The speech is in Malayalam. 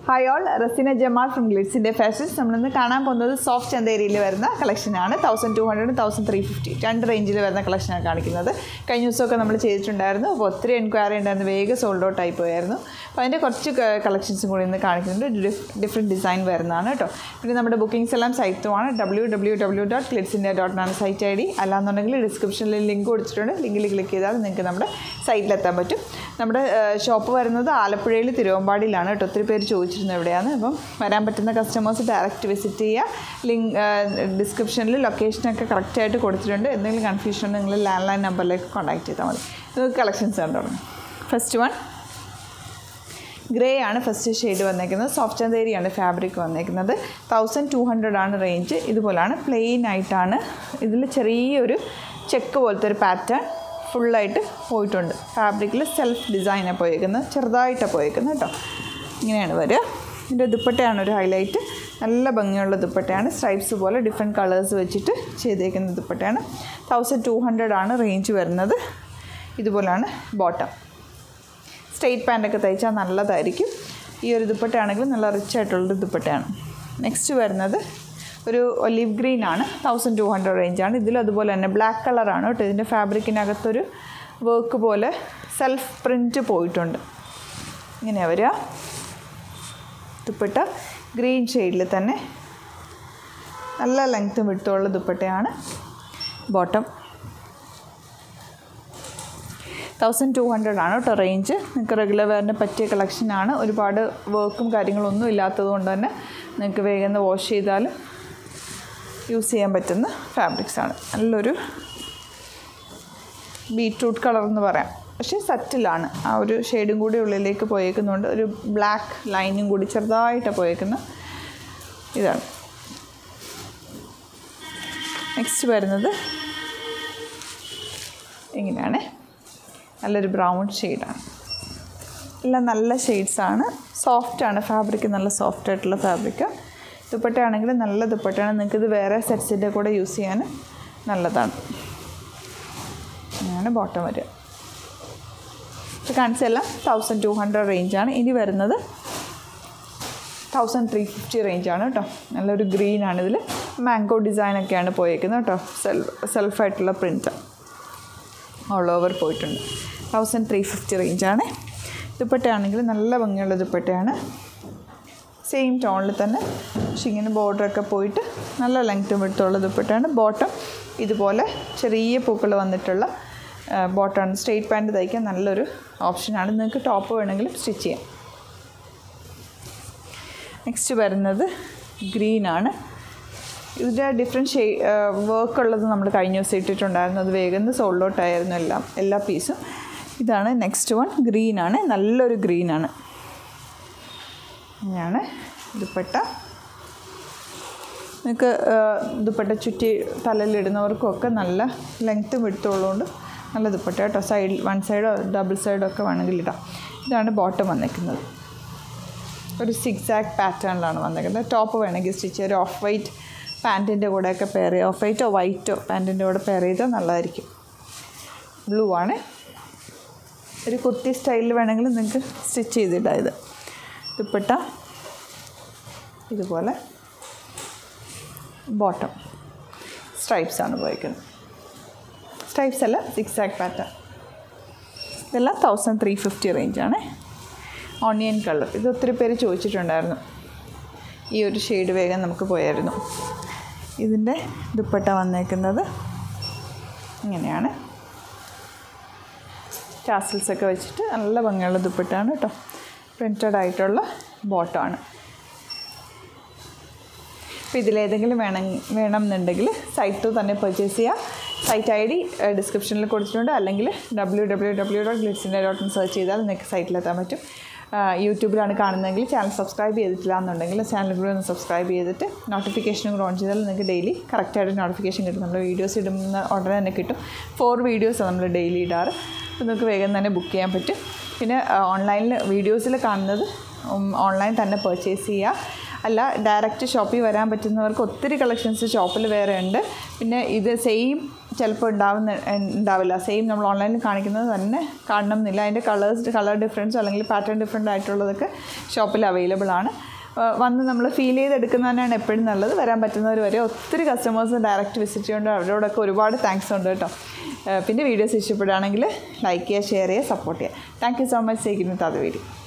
hi all Rasina Jamal from ഗ്ലിറ്റ്സിൻ്റെ ഫാഷൻസ് നമ്മളിന്ന് കാണാൻ പോകുന്നത് സോഫ്റ്റ് ചന്തേരിയിൽ വരുന്ന കളക്ഷനാണ് thousand two hundred thousand three fifty രണ്ട് റേഞ്ചിൽ വരുന്ന കളക്ഷനാണ് കാണിക്കുന്നത് കഴിഞ്ഞ ദിവസമൊക്കെ നമ്മൾ ചെയ്തിട്ടുണ്ടായിരുന്നു അപ്പോൾ ഒത്തിരി എൻക്വയറി ഉണ്ടായിരുന്നു വേഗം സോൾഡ് ഔട്ട് ആയി പോയായിരുന്നു അപ്പോൾ അതിൻ്റെ കുറച്ച് കളക്ഷൻസും കൂടി ഇന്ന് കാണിക്കുന്നുണ്ട് ഡിഫറെൻറ്റ് ഡിസൈൻ വരുന്നതാണ് കേട്ടോ പിന്നെ നമ്മുടെ ബുക്കിംഗ്സ് എല്ലാം സൈറ്റുമാണ് W W W dot Glitz India dot ആണ് സൈറ്റ് ഐ ഡി അല്ലാന്നുണ്ടെങ്കിൽ ഡിസ്ക്രിപ്ഷനിൽ ലിങ്ക് കൊടുത്തിട്ടുണ്ട് ലിങ്കിൽ ക്ലിക്ക് ചെയ്താൽ നിങ്ങൾക്ക് നമ്മുടെ സൈറ്റിലെത്താൻ പറ്റും നമ്മുടെ ഷോപ്പ് വരുന്നത് ആലപ്പുഴയിൽ തിരുവമ്പാടിയിലാണ് കേട്ടോ ഒത്തിരി പേര് ചോദിച്ചിരുന്നു എവിടെയാണ് അപ്പം വരാൻ പറ്റുന്ന കസ്റ്റമേഴ്സ് ഡയറക്റ്റ് വിസിറ്റ് ചെയ്യുക ലിങ്ക് ഡിസ്ക്രിപ്ഷനിൽ ലൊക്കേഷനൊക്കെ കറക്റ്റായിട്ട് കൊടുത്തിട്ടുണ്ട് എന്തെങ്കിലും കൺഫ്യൂഷൻ നിങ്ങൾ ലാൻഡ് ലൈൻ നമ്പറിലേക്ക് കോൺടാക്ട് ചെയ്താൽ മതി നിങ്ങൾക്ക് കളക്ഷൻസ് കണ്ടോളൂ ഫസ്റ്റ് വൺ ഗ്രേ ആണ് ഫസ്റ്റ് ഷെയ്ഡ് വന്നേക്കുന്നത് സോഫ്റ്റ് ചന്തേരിയാണ് ഫാബ്രിക് വന്നേക്കുന്നത് തൗസൻഡ് ടു ഹൺഡ്രഡ് ആണ് റേഞ്ച് ഇതുപോലാണ് പ്ലെയിൻ ആയിട്ടാണ് ഇതിൽ ചെറിയൊരു ചെക്ക് പോലത്തെ ഒരു പാറ്റേൺ ഫുള്ളായിട്ട് പോയിട്ടുണ്ട് ഫാബ്രിക്കിൽ സെൽഫ് ഡിസൈനാണ് പോയേക്കുന്നത് ചെറുതായിട്ടാണ് പോയേക്കുന്നത് കേട്ടോ ഇങ്ങനെയാണ് വരിക ഇതിൻ്റെ ദുപ്പട്ടയാണ് ഒരു ഹൈലൈറ്റ് നല്ല ഭംഗിയുള്ള ദുപ്പട്ടയാണ് സ്ട്രൈപ്സ് പോലെ ഡിഫറെൻറ്റ് കളേഴ്സ് വെച്ചിട്ട് ചെയ്തേക്കുന്ന ദുപ്പട്ടയാണ് തൗസൻഡ് ടു ഹൺഡ്രഡ് ആണ് റേഞ്ച് വരുന്നത് ഇതുപോലാണ് ബോട്ടം സ്ട്രെയിറ്റ് പാൻറ്റൊക്കെ തയ്ച്ചാൽ നല്ലതായിരിക്കും ഈ ഒരു ദുപ്പട്ടയാണെങ്കിൽ നല്ല റിച്ച് ആയിട്ടുള്ളൊരു ദുപ്പട്ടയാണ് നെക്സ്റ്റ് വരുന്നത് ഒരു ഒലിവ് ഗ്രീൻ ആണ് തൗസൻഡ് ടു ഹൺഡ്രഡ് റേഞ്ചാണ് ഇതിലും അതുപോലെ തന്നെ ബ്ലാക്ക് കളറാണ് കേട്ടോ ഇതിൻ്റെ ഫാബ്രിക്കിനകത്തൊരു വർക്ക് പോലെ സെൽഫ് പ്രിൻറ്റ് പോയിട്ടുണ്ട് ഇങ്ങനെയാണ് വരിക ദുപ്പട്ട ഗ്രീൻ ഷെയ്ഡിൽ തന്നെ നല്ല ലെങ്ത്തും വിട്ടുള്ള ദുപ്പട്ടയാണ് ബോട്ടം തൗസൻഡ് ടു ഹൺഡ്രഡ് ആണ് കേട്ടോ റേഞ്ച് നിങ്ങൾക്ക് റെഗുലർ വെയറിന് പറ്റിയ കളക്ഷനാണ് ഒരുപാട് വർക്കും കാര്യങ്ങളൊന്നും ഇല്ലാത്തത് കൊണ്ട് തന്നെ നിങ്ങൾക്ക് വേഗം വാഷ് ചെയ്താലും യൂസ് ചെയ്യാൻ പറ്റുന്ന ഫാബ്രിക്സ് ആണ് നല്ലൊരു ബീട്രൂട്ട് കളർ എന്ന് പറയാം പക്ഷേ സറ്റിലാണ് ആ ഒരു ഷെയ്ഡും കൂടി ഉള്ളിലേക്ക് പോയേക്കുന്നുണ്ട് ഒരു ബ്ലാക്ക് ലൈനും കൂടി ചെറുതായിട്ട് പോയേക്കുന്ന ഇതാണ് നെക്സ്റ്റ് വരുന്നത് ഇങ്ങനെയാണ് നല്ലൊരു ബ്രൗൺ ഷെയ്ഡാണ് എല്ലാം നല്ല ഷെയ്ഡ്സാണ് സോഫ്റ്റാണ് ഫാബ്രിക് നല്ല സോഫ്റ്റ് ആയിട്ടുള്ള ഫാബ്രിക് ദുപ്പട്ടയാണെങ്കിൽ നല്ല ദുപ്പട്ടയാണ് നിങ്ങൾക്ക് ഇത് വേറെ സെറ്റ്സിൻ്റെ കൂടെ യൂസ് ചെയ്യാൻ നല്ലതാണ് അങ്ങനെയാണ് ബോട്ടം വരിക ഇത് കാണിച്ചെല്ലാം തൗസൻഡ് ടു ഹൺഡ്രഡ് റേഞ്ചാണ് ഇനി വരുന്നത് തൗസൻഡ് ത്രീ ഫിഫ്റ്റി റേഞ്ചാണ് കേട്ടോ നല്ലൊരു ഗ്രീനാണ് ഇതിൽ മാംഗോ ഡിസൈനൊക്കെയാണ് പോയേക്കുന്നത് കേട്ടോ സെൽഫ് സെൽഫായിട്ടുള്ള പ്രിൻറ്റ് ഓൾ ഓവർ പോയിട്ടുണ്ട് തൗസൻഡ് ത്രീ ഫിഫ്റ്റി റേഞ്ചാണ് ദുപ്പട്ടയാണെങ്കിൽ നല്ല ഭംഗിയുള്ള ദുപ്പട്ടയാണ് സെയിം ടോണിൽ തന്നെ പക്ഷെ ഇങ്ങനെ ബോർഡറൊക്കെ പോയിട്ട് നല്ല ലെങ്ത്തും വിട്ടുള്ള ദുപ്പട്ടയാണ് ബോട്ടം ഇതുപോലെ ചെറിയ പൂക്കൾ വന്നിട്ടുള്ള ബോട്ടമാണ് സ്ട്രെയിറ്റ് പാൻറ്റ് തയ്ക്കാൻ നല്ലൊരു ഓപ്ഷനാണ് നിങ്ങൾക്ക് ടോപ്പ് വേണമെങ്കിലും സ്റ്റിച്ച് ചെയ്യാം നെക്സ്റ്റ് വരുന്നത് ഗ്രീനാണ് ഇതിൻ്റെ ഡിഫറെൻറ്റ് ഷെയ് വർക്ക് ഉള്ളത് നമ്മൾ കഴിഞ്ഞ ദിവസം ഇട്ടിട്ടുണ്ടായിരുന്നു അത് വേഗം സോൾഡ് ഔട്ട് ആയിരുന്നു എല്ലാം എല്ലാ പീസും ഇതാണ് നെക്സ്റ്റ് വൺ ഗ്രീനാണ് നല്ലൊരു ഗ്രീനാണ് ഇങ്ങനെയാണ് ദുപ്പട്ട നിങ്ങൾക്ക് ദുപ്പട്ട ചുറ്റി തലയിലിടുന്നവർക്കൊക്കെ നല്ല ലെങ്ത്തും എടുത്തുള്ളതുകൊണ്ട് നല്ല ദുപ്പട്ട കേട്ടോ സൈഡിൽ വൺ സൈഡോ ഡബിൾ സൈഡോ ഒക്കെ വേണമെങ്കിൽ ഇടാം ഇതാണ് ബോട്ടം വന്നിരിക്കുന്നത് ഒരു സിക്സ് ആക്ക് പാറ്റേണിലാണ് വന്നിരിക്കുന്നത് ടോപ്പ് വേണമെങ്കിൽ സ്റ്റിച്ച് ഒരു ഓഫ് വൈറ്റ് പാൻറ്റിൻ്റെ കൂടെയൊക്കെ പെയർ ചെയ്യുക ഓഫ് വൈറ്റോ വൈറ്റോ പാൻറ്റിൻ്റെ കൂടെ പെയർ ചെയ്താൽ നല്ലതായിരിക്കും ബ്ലൂ ആണ് ഒരു കുർത്തി സ്റ്റൈലിൽ വേണമെങ്കിൽ നിങ്ങൾക്ക് സ്റ്റിച്ച് ചെയ്തിടാം ഇത് ദുപ്പട്ട ഇതുപോലെ ബോട്ടം സ്ട്രൈപ്സ് ആണ് ഉപയോഗിക്കുന്നത് സ്ട്രൈപ്സ് അല്ല സിക്സ് ആക്ക് പാറ്റേൺ ഇതെല്ലാം തൗസൻഡ് ത്രീ ഫിഫ്റ്റി റേഞ്ചാണ് ഓണിയൻ കളർ ഇത് ഒത്തിരി പേര് ചോദിച്ചിട്ടുണ്ടായിരുന്നു ഈ ഒരു ഷെയ്ഡ് വേഗം നമുക്ക് പോയായിരുന്നു ഇതിൻ്റെ ദുപ്പട്ട വന്നേക്കുന്നത് ഇങ്ങനെയാണ് ടാസിൽസൊക്കെ വെച്ചിട്ട് നല്ല ഭംഗിയുള്ള ദുപ്പട്ടയാണ് കേട്ടോ പ്രിൻറ്റഡ് ആയിട്ടുള്ള ബോട്ടമാണ് അപ്പോൾ ഇതിലേതെങ്കിലും വേണം വേണം എന്നുണ്ടെങ്കിൽ സൈറ്റ് തന്നെ പർച്ചേസ് ചെയ്യുക സൈറ്റ് ഐ ഡി ഡിസ്ക്രിപ്ഷനിൽ കൊടുത്തിട്ടുണ്ട് അല്ലെങ്കിൽ ഡബ്ല്യൂ ഡബ്ല്യൂ ഡബ്ല്യൂ ഡോട്ട് ഗ്ലിറ്റ്സിൻ്റെ ഡോട്ട് സെർച്ച് ചെയ്താൽ നിങ്ങൾക്ക് സൈറ്റിലെത്താൻ പറ്റും യൂട്യൂബിലാണ് കാണുന്നതെങ്കിൽ ചാനൽ സബ്സ്ക്രൈബ് ചെയ്തിട്ടില്ല എന്നുണ്ടെങ്കിൽ ചാനൽ കൂടെ ഒന്ന് സബ്സ്ക്രൈബ് ചെയ്തിട്ട് നോട്ടിഫിക്കേഷനും കൂടെ ഓൺ ചെയ്താൽ നിങ്ങൾക്ക് ഡെയിലി കറക്റ്റായിട്ട് നോട്ടിഫിക്കേഷൻ കിട്ടും നമ്മൾ വീഡിയോസ് ഇടുന്ന ഉടനെ തന്നെ കിട്ടും ഫോർ വീഡിയോസാണ് നമ്മൾ ഡെയിലി ഇടാറ് അപ്പോൾ നിങ്ങൾക്ക് വേഗം തന്നെ ബുക്ക് ചെയ്യാൻ പറ്റും പിന്നെ ഓൺലൈനിൽ വീഡിയോസിൽ കാണുന്നത് ഓൺലൈൻ തന്നെ പർച്ചേസ് ചെയ്യുക അല്ല ഡയറക്റ്റ് ഷോപ്പിൽ വരാൻ പറ്റുന്നവർക്ക് ഒത്തിരി കളക്ഷൻസ് ഷോപ്പിൽ വേറെ ഉണ്ട് പിന്നെ ഇത് സെയിം ചിലപ്പോൾ ഉണ്ടാവുന്ന ഉണ്ടാവില്ല സെയിം നമ്മൾ ഓൺലൈനിൽ കാണിക്കുന്നത് തന്നെ കാണണം എന്നില്ല അതിൻ്റെ കളേഴ്സ് കളർ ഡിഫറൻസ് അല്ലെങ്കിൽ പാറ്റേൺ ഡിഫറെൻ്റ് ആയിട്ടുള്ളതൊക്കെ ഷോപ്പിൽ അവൈലബിൾ ആണ് ആ, വന്ന് നമ്മൾ ഫീൽ ചെയ്തെടുക്കുന്നത് തന്നെയാണ് എപ്പോഴും നല്ലത് വരാൻ പറ്റുന്നവർ വരെ ഒത്തിരി കസ്റ്റമേഴ്സ് ഡയറക്റ്റ് വിസിറ്റ് ചെയ്യുന്നുണ്ട് അവരോടൊക്കെ ഒരുപാട് താങ്ക്സ് ഉണ്ട് കേട്ടോ ആ, പിന്നെ വീഡിയോസ് ഇഷ്ടപ്പെടുകയാണെങ്കിൽ ലൈക്ക് ചെയ്യുക ഷെയർ ചെയ്യുക സപ്പോർട്ട് ചെയ്യുക താങ്ക് യു സോ മച്ച് സേക്കിന് അത് വീഡിയോ